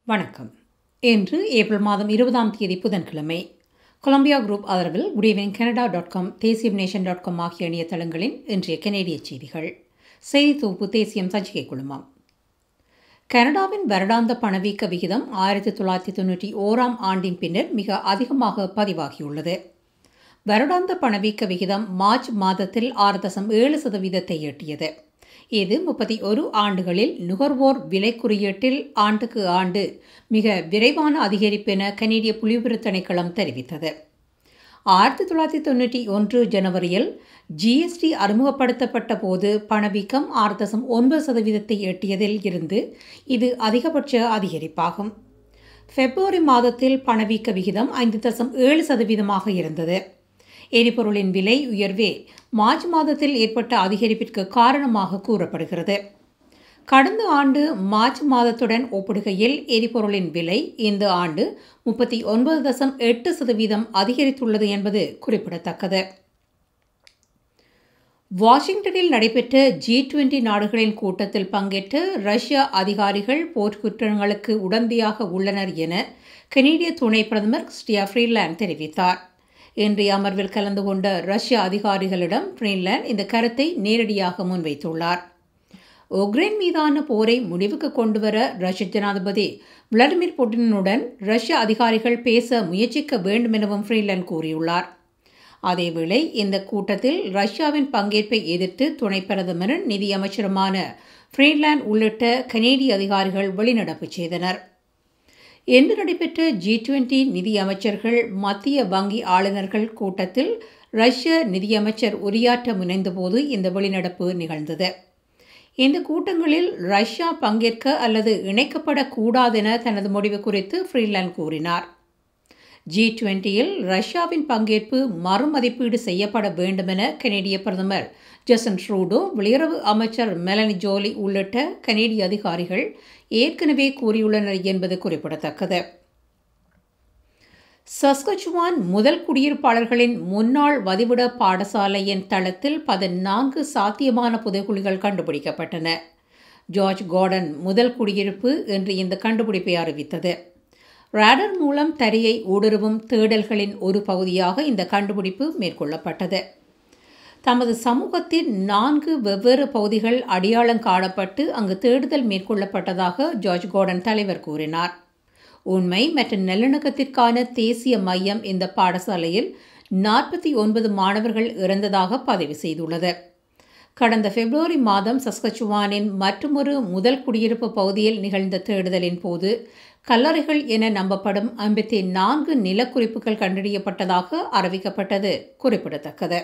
வணக்கம் இன்று ஏப்ரல் மாதம் இருபதாம் தேதி புதன்கிழமை கொலம்பியா குரூப் ஆதரவில் good evening Canada dot com தேசியம் நேஷன் டாட் காம் ஆகிய இணையதளங்களின் இன்றைய கனேடிய செய்திகள் செய்தி தொகுப்பு தேசியம் சஞ்சிகை குழுமம் கனடாவின் வருடாந்த பணவீக்க விகிதம் ஆயிரத்தி தொள்ளாயிரத்தி தொண்ணூற்றி ஓராம் ஆண்டின் பின்னர் மிக அதிகமாக பதிவாகியுள்ளது வருடாந்த பணவீக்க விகிதம் மார்ச் மாதத்தில் ஆறு தசம் ஏழு சதவீதத்தை எட்டியது இது முப்பத்தி ஒரு ஆண்டுகளில் நுகர்வோர் விலை குறியீட்டில் ஆண்டுக்கு ஆண்டு மிக விரைவான அதிகரிப்பு என கனேடிய புலிபுர திணைக்களம் தெரிவித்தது ஆயிரத்தி தொள்ளாயிரத்தி தொண்ணூற்றி ஒன்று ஜனவரியில் ஜிஎஸ்டி அறிமுகப்படுத்தப்பட்ட போது பணவீக்கம் ஆறு தசம் ஒன்பது சதவீதத்தை எட்டியதில் இருந்து இது அதிகபட்ச அதிகரிப்பாகும் பிப்ரவரி மாதத்தில் பணவீக்க விகிதம் ஐந்து தசம் ஏழு சதவீதமாக இருந்தது எரிபொருளின் விலை உயர்வே மார்ச் மாதத்தில் ஏற்பட்ட அதிகரிப்பிற்கு காரணமாக கூறப்படுகிறது கடந்த ஆண்டு மார்ச் மாதத்துடன் ஒப்பிடுகையில் எரிபொருளின் விலை இந்த ஆண்டு முப்பத்தி ஒன்பது தசம் எட்டு சதவீதம் அதிகரித்துள்ளது என்பது குறிப்பிடத்தக்கது வாஷிங்டனில் நடைபெற்ற ஜி டுவெண்டி நாடுகளின் கூட்டத்தில் பங்கேற்ற ரஷ்ய அதிகாரிகள் போர்க்குற்றங்களுக்கு உடந்தையாக உள்ளனர் என கனேடிய துணை பிரதமர் ஸ்டியா ஃப்ரீலாண்ட் தெரிவித்தார் இன்றைய அமர்வில் கலந்து கொண்ட ரஷ்ய அதிகாரிகளிடம் ஃப்ரீன்லேண்ட் இந்த கருத்தை நேரடியாக முன்வைத்துள்ளார் உக்ரைன் மீதான போரை முடிவுக்கு கொண்டுவர ரஷ்ய ஜனாதிபதி விளாடிமிர் புட்டினுடன் ரஷ்ய அதிகாரிகள் பேச முயற்சிக்க வேண்டும் எனவும் ஃப்ரீலாண்ட் கூறியுள்ளார் அதேவேளை இந்த கூட்டத்தில் ரஷ்யாவின் பங்கேற்பை எதிர்த்து துணை பிரதமரும் நிதியமைச்சருமான ஃப்ரீன்லேண்ட் உள்ளிட்ட கனேடிய அதிகாரிகள் வெளிநடப்பு செய்தனர் இன்று நடைபெற்ற ஜி டுவெண்டி நிதியமைச்சர்கள் மத்திய வங்கி ஆளுநர்கள் கூட்டத்தில் ரஷ்ய நிதியமைச்சர் உரையாற்ற முனைந்தபோது இந்த வெளிநடப்பு நிகழ்ந்தது இந்த கூட்டங்களில் ரஷ்யா பங்கேற்க அல்லது இணைக்கப்படக்கூடாதென தனது முடிவு குறித்து ஃப்ரீலாண்ட் கூறினார் ஜி டுவெண்டியில் ரஷ்யாவின் பங்கேற்பு மறுமதிப்பீடு செய்யப்பட வேண்டுமென கனேடிய பிரதமர் ஜசன் ட்ரூடோ வெளியுறவு அமைச்சர் மெலனி ஜோலி உள்ளிட்ட கனேடிய அதிகாரிகள் ஏற்கனவே கூறியுள்ளனர் என்பது குறிப்பிடத்தக்கது சஸ்கச்சுவான் முதல் குடியிருப்பாளர்களின் முன்னாள் வதிவிட பாடசாலையின் தளத்தில் பதினான்கு சாத்தியமான புதைகுழிகள் கண்டுபிடிக்கப்பட்டன ஜார்ஜ் கார்டன் முதல் குடியிருப்பு என்று இந்த கண்டுபிடிப்பை அறிவித்தது ரேடர் மூலம் தரையை ஊடுருவும் தேடல்களின் ஒரு பகுதியாக இந்த கண்டுபிடிப்பு மேற்கொள்ளப்பட்டது தமது சமூகத்தின் நான்கு வெவ்வேறு பகுதிகள் அடையாளம் காணப்பட்டு அங்கு தேடுதல் மேற்கொள்ளப்பட்டதாக ஜார்ஜ் கார்டன் தலைவர் கூறினார் உண்மை மற்றும் நல்லிணக்கத்திற்கான தேசிய மையம் இந்த பாடசாலையில் நாற்பத்தி ஒன்பது மாணவர்கள் இறந்ததாக பதிவு செய்துள்ளது கடந்த பிப்ரவரி மாதம் சஸ்கச்சுவானின் மற்றொரு முதல் குடியிருப்பு பகுதியில் நிகழ்ந்த தேடுதலின் போது கல்லறைகள் என நம்பப்படும் ஐம்பத்தி நான்கு நிலக்குறிப்புகள் கண்டறியப்பட்டதாக அறிவிக்கப்பட்டது குறிப்பிடத்தக்கது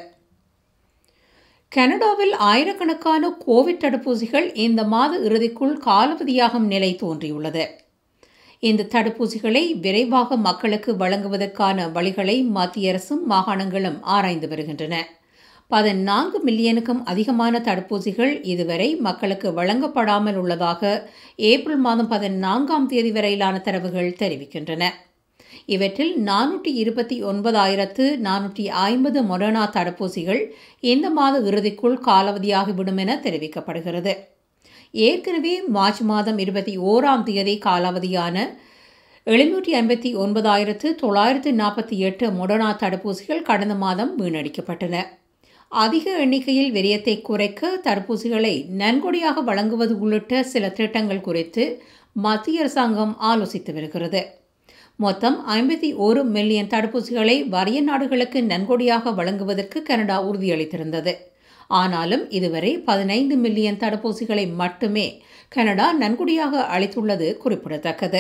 கனடாவில் ஆயிரக்கணக்கான கோவிட் தடுப்பூசிகள் இந்த மாத இறுதிக்குள் காலாவதியாகும் நிலை தோன்றியுள்ளது இந்த தடுப்பூசிகளை விரைவாக மக்களுக்கு வழங்குவதற்கான வழிகளை மத்திய அரசும் மாகாணங்களும் ஆராய்ந்து வருகின்றன பதினான்கு மில்லியனுக்கும் அதிகமான தடுப்பூசிகள் இதுவரை மக்களுக்கு வழங்கப்படாமல் உள்ளதாக ஏப்ரல் மாதம் பதினான்காம் தேதி வரையிலான தரவுகள் தெரிவிக்கின்றன இவற்றில் நானூற்றி இருபத்தி ஒன்பதாயிரத்து நானூற்றி ஐம்பது மொடர்னா தடுப்பூசிகள் இந்த மாத இறுதிக்குள் காலாவதியாகிவிடும் என தெரிவிக்கப்படுகிறது ஏற்கனவே மார்ச் மாதம் இருபத்தி ஓராம் தேதி காலாவதியான எழுநூற்றி ஐம்பத்தி ஒன்பதாயிரத்து தொள்ளாயிரத்து நாற்பத்தி எட்டு மொடர்னா தடுப்பூசிகள் கடந்த மாதம் வீணடிக்கப்பட்டன அதிக எண்ணிக்கையில் விரயத்தை குறைக்க தடுப்பூசிகளை நன்கொடையாக வழங்குவது உள்ளிட்ட சில திட்டங்கள் குறித்து மத்திய அரசாங்கம் ஆலோசித்து வருகிறது மொத்தம் ஐம்பத்தி ஒரு மில்லியன் தடுப்பூசிகளை வறிய நாடுகளுக்கு நன்கொடையாக வழங்குவதற்கு கனடா உறுதியளித்திருந்தது ஆனாலும் இதுவரை பதினைந்து மில்லியன் தடுப்பூசிகளை மட்டுமே கனடா நன்கொடையாக அளித்துள்ளது குறிப்பிடத்தக்கது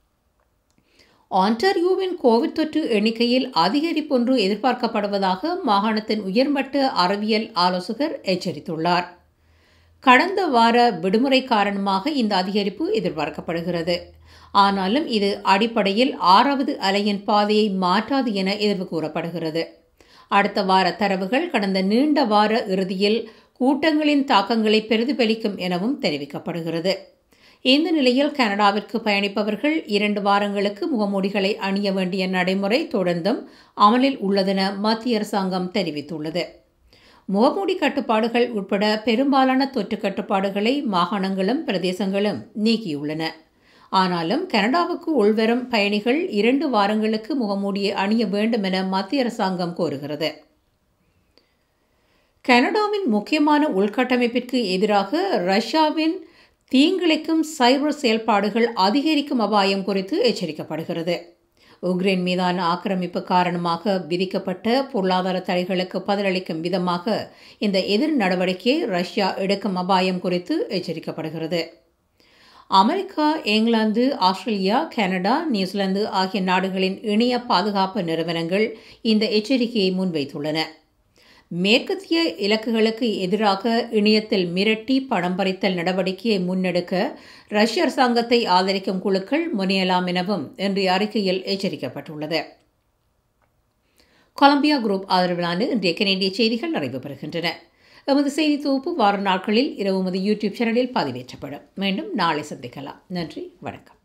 ஆன்டாரியோவின் கோவிட் தொற்று எண்ணிக்கையில் அதிகரிப்பொன்று எதிர்பார்க்கப்படுவதாக மாகாணத்தின் உயர்மட்ட அறிவியல் ஆலோசகர் எச்சரித்துள்ளார் கடந்த வார விடுமுறை காரணமாக இந்த அதிகரிப்பு எதிர்பார்க்கப்படுகிறது ஆனாலும் இது அடிப்படையில் ஆறாவது அலையின் பாதையை மாற்றாது என எதிர்வு கூறப்படுகிறது அடுத்த வார தரவுகள் கடந்த நீண்ட வார இறுதியில் கூட்டங்களின் தாக்கங்களை பிரதிபலிக்கும் எனவும் தெரிவிக்கப்படுகிறது இந்த நிலையில் கனடாவிற்கு பயணிப்பவர்கள் இரண்டு வாரங்களுக்கு முகமூடிகளை அணிய வேண்டிய நடைமுறை தொடர்ந்தும் அமலில் உள்ளதென மத்திய அரசாங்கம் தெரிவித்துள்ளது முகமூடி கட்டுப்பாடுகள் உட்பட பெரும்பாலான தொற்று கட்டுப்பாடுகளை மாகாணங்களும் பிரதேசங்களும் நீக்கியுள்ளன ஆனாலும் கனடாவுக்கு உள்வரும் பயணிகள் இரண்டு வாரங்களுக்கு முகமூடியை அணிய வேண்டும் என மத்திய அரசாங்கம் கோருகிறது கனடாவின் முக்கியமான உள்கட்டமைப்பிற்கு எதிராக ரஷ்யாவின் தீங்கிழைக்கும் சைபர் செயல்பாடுகள் அதிகரிக்கும் அபாயம் குறித்து எச்சரிக்கப்படுகிறது உக்ரைன் மீதான ஆக்கிரமிப்பு காரணமாக விதிக்கப்பட்ட பொருளாதார தடைகளுக்கு பதிலளிக்கும் விதமாக இந்த எதிர் நடவடிக்கையை ரஷ்யா எடுக்கும் அபாயம் குறித்து எச்சரிக்கப்படுகிறது America England Australia Canada New Zealand ஆகிய நாடுகளின் இணைய பாதுகாப்பு நிறுவனங்கள் இந்த எச்சரிக்கையை முன்வைத்துள்ளன மேற்கத்திய இலக்குகளுக்கு எதிராக இணையத்தில் மிரட்டி பணம் பறித்தல் நடவடிக்கையை முன்னெடுக்க ரஷ்ய அரசாங்கத்தை ஆதரிக்கும் குழுக்கள் முனையலாம் எனவும் இன்றைய அறிக்கையில் எச்சரிக்கப்பட்டுள்ளது கொலம்பியா குரூப் ஆதரவிலான இன்றைய கனேடிய செய்திகள் நிறைவு பெறுகின்றன எமது செய்தி தொகுப்பு வார நாட்களில் இரவு மது யூடியூப் சேனலில் பதிவேற்றப்படும் மீண்டும் நாளை சந்திக்கலாம் நன்றி வணக்கம்